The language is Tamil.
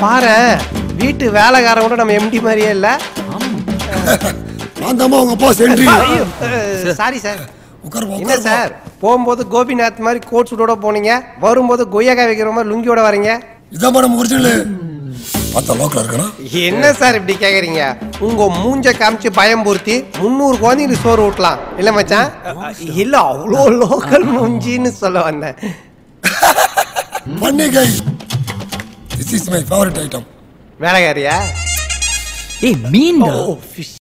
பாரு வீட்டு வேலைக்காரன் கூட நம்ம எம்டி மாதிரியே இல்ல நான் தாம்மா உங்க அப்பா சென்றி சாரி சார் உட்காருப்பா என்ன உட்காருப்பா சார் போகும்போது கோபிநாத் மாதிரி கோட் சூட்டோட போனீங்க வரும்போது கொய்யாக்காய் வைக்கிற மாதிரி லுங்கியோட வரீங்க இதான் நம்ம ஒரிஜினல் பார்த்தா லோக்கல் இருக்கணும் என்ன சார் இப்படி கேக்குறீங்க உங்க மூஞ்ச காமிச்சு பயம்பூர்த்தி முந்நூறு குழந்தைங்களுக்கு சோறு ஊட்டலாம் இல்ல மச்சான் இல்ல அவ்வளோ லோக்கல் மூஞ்சின்னு சொல்ல வந்தேன் பன்னிகை this is my favourite item வேலைக்காரியா ஏய் மீன்டா ஓ ஃபிஷ்